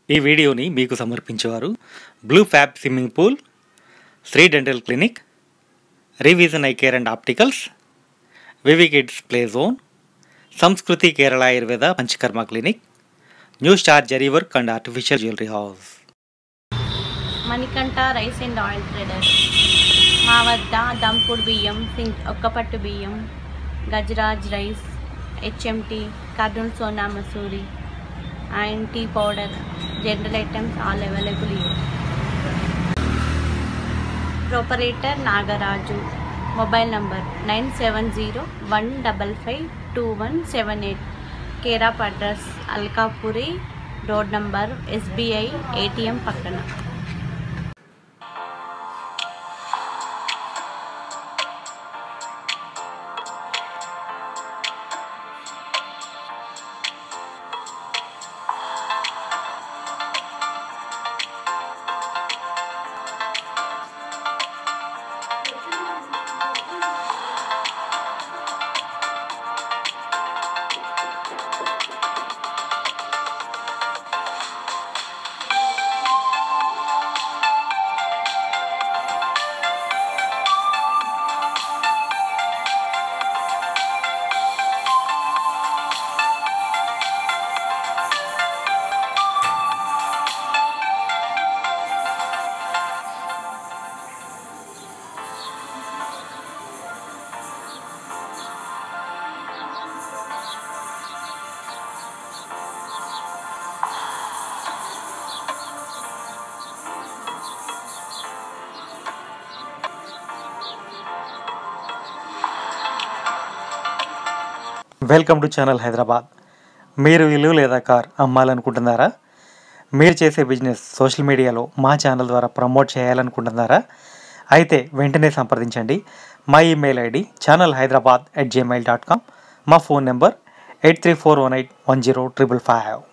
ఈ వీడియోని మీకు సమర్పించేవారు blue fab swimming pool Shri dental clinic revision eye care and opticals VV kids play zone Sanskriti Kerala Ayurveda panchakarma clinic new star zari work and artificial jewellery house Manikanta rice and oil traders మా వద్ద దంపుడు బియ్యం సింగ్ ఒక్కపట్టు బియ్యం Gajaraj rice HMT Kurnool Sona Masuri and tea powder general items all available proprietor Nagaraju mobile number nine seven zero one double five two one seven eight care of address Alkapuri road number SBI ATM పక్కన welcome to channel Hyderabad మీరు ఇల్లు లేదా car అమ్మాలనుకుంటున్నారా మీరు చేసే business social మీడియాలో మా channel ద్వారా promote చేయాలనుకుంటున్నారా అయితే వెంటనే సంప్రదించండి మా email ID channel Hyderabad at Gmail dot com మా phone number eight three four one eight one zero triple five